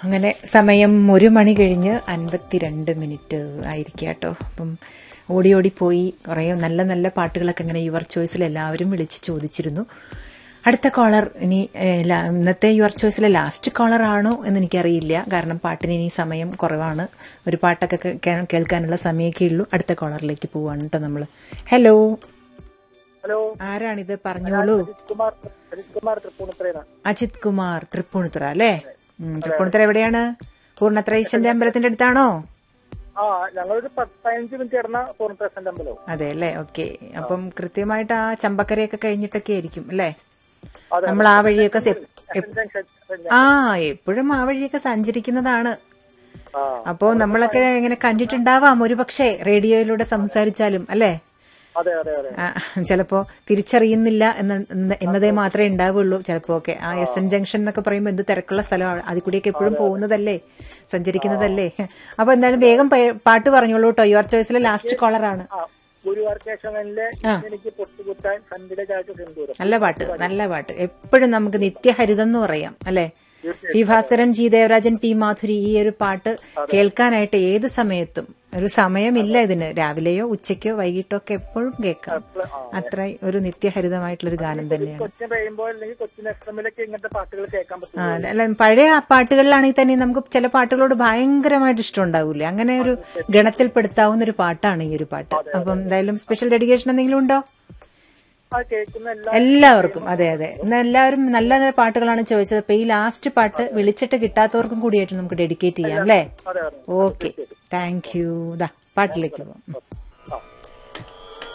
അങ്ങനെ സമയം ഒരു മണി കഴിഞ്ഞ് അൻപത്തിരണ്ട് മിനിറ്റ് ആയിരിക്കുക കേട്ടോ അപ്പം ഓടി ഓടി പോയി കുറേ നല്ല നല്ല പാട്ടുകളൊക്കെ ഇങ്ങനെ യുവർ ചോയ്സിൽ എല്ലാവരും വിളിച്ച് ചോദിച്ചിരുന്നു അടുത്ത കോളർ ഇനി ഏഹ്, ല- ഇന്നത്തെ യുവർ ചോയ്സിലെ ലാസ്റ്റ് കോളർ ആണോ എന്ന് എനിക്കറിയില്ല കാരണം പാട്ടിന് ഇനി സമയം കുറവാണ് ഒരു പാട്ടൊക്കെ കേ- കേ- കേൾക്കാനുള്ള സമയമൊക്കെ ഉള്ളൂ അടുത്ത കോളറിലേക്ക് പോവാണ് കേട്ടോ നമ്മൾ ഹലോ ഹലോ ആരാണിത് പറഞ്ഞോളൂ അജിത് കുമാർ അജിത് കുമാർ തൃപ്പൂണിത്തുറയാണ് അജിത് കുമാർ തൃപ്പൂണിത്തുറ അല്ലേ ഉം, തൃപ്പൂണിത്തുറ എവിടെയാണ് പൂർണ്ണത്ര ഈശ്വരന്റെ അമ്പലത്തിന്റെ അടുത്താണോ ആ ഞങ്ങളൊരു പത്ത് പതിനഞ്ച് മിനിറ്റ് കിടന്ന പൂർണ്ണത്തുറ അമ്പലവും അതെ അല്ലേ ഓക്കെ അപ്പം കൃത്യമായിട്ട് ആ ചമ്പക്കരയൊക്കെ കഴിഞ്ഞിട്ടൊക്കെ ആയിരിക്കും അല്ലേ അതെ, നമ്മൾ ആ വഴിയൊക്കെ സെ- എപ്- ജംഗ്ഷൻ, ജംഗ്ഷൻ. ആ എപ്പോഴും ആ വഴിയൊക്കെ സഞ്ചരിക്കുന്നതാണ് ആ അപ്പോ നമ്മളൊക്കെ ഇങ്ങനെ കണ്ടിട്ടുണ്ടാവാം ഒരുപക്ഷെ റേഡിയോയിലൂടെ സംസാരിച്ചാലും അല്ലേ അതെ അതെ അതെ ആ, ചിലപ്പോ തിരിച്ചറിയുന്നില്ല എന്ന എന്ന- എന്നതേ മാത്രമേ ഉണ്ടാവുള്ളൂ ചിലപ്പോ ഒക്കെ ആ എസ് എൻ ജംഗ്ഷൻ എന്നൊക്കെ പറയുമ്പോൾ എന്ത് തിരക്കുള്ള സ്ഥലമാണ് അതിൽ കൂടിയൊക്കെ എപ്പോഴും പോകുന്നതല്ലേ സഞ്ചരിക്കുന്നതല്ലേ അപ്പൊ എന്തായാലും വേഗം പേ- പാട്ട് പറഞ്ഞോളൂ കേട്ടോ യുവർ ചോയ്സിലെ ലാസ്റ്റ് കോളറാണ് ആ ഗുരുവാർ കേശവനിലെ എനിക്ക് പൊട്ടുകുത്താൻ സന്ധിയുടെ ചാറ്റ് സിന്ദൂരം നല്ല പാട്ട് നല്ല പാട്ട് എപ്പോഴും നമുക്ക് നിത്യഹരിതം എന്ന് പറയാം അല്ലെ P Bhaskaran G Devarajan P Madhuri ഈ ഒരു പാട്ട് കേൾക്കാനായിട്ട് ഏത് സമയത്തും ഒരു സമയമില്ല ഇതിന് രാവിലെയോ ഉച്ചയ്ക്കോ വൈകിട്ടോ ഒക്കെ എപ്പോഴും കേൾക്കാം അത്ര ഒരു നിത്യഹരിതമായിട്ടുള്ള ഒരു ഗാനം തന്നെയാണ് കൊച്ചിൻ റെയിൻബോ അല്ലെങ്കിൽ കൊച്ചിൻ എഫ് എമ്മിലൊക്കെ ഇങ്ങനത്തെ പാട്ടുകൾ കേൾക്കാൻ പറ്റും ആ, അല്ല പഴയ ആ പാട്ടുകളിലാണെങ്കിൽ തന്നെ നമുക്ക് ചില പാട്ടുകളോട് ഭയങ്കരമായിട്ട് ഇഷ്ടം ഉണ്ടാവില്ലേ അങ്ങനെ ഒരു ഗണത്തിൽപ്പെടുത്താവുന്ന ഒരു പാട്ടാണ് ഈ ഒരു പാട്ട് അപ്പം എന്തായാലും സ്പെഷ്യൽ ഡെഡിക്കേഷൻ എന്തെങ്കിലും ഉണ്ടോ ആ കേൾക്കുന്ന എല്ലാ എല്ലാവർക്കും അതെ അതെ ഇന്ന് എല്ലാവരും നല്ല നല്ല പാട്ടുകളാണ് ചോദിച്ചത് അപ്പൊ ഈ ലാസ്റ്റ് പാട്ട് വിളിച്ചിട്ട് കിട്ടാത്തവർക്കും കൂടിയായിട്ട് നമുക്ക് ഡെഡിക്കേറ്റ് ചെയ്യാം അല്ലേ അതെ അതെ ഓക്കെ താങ്ക് യു ദാ പാട്ടിലേക്ക് പോവാം ഉം.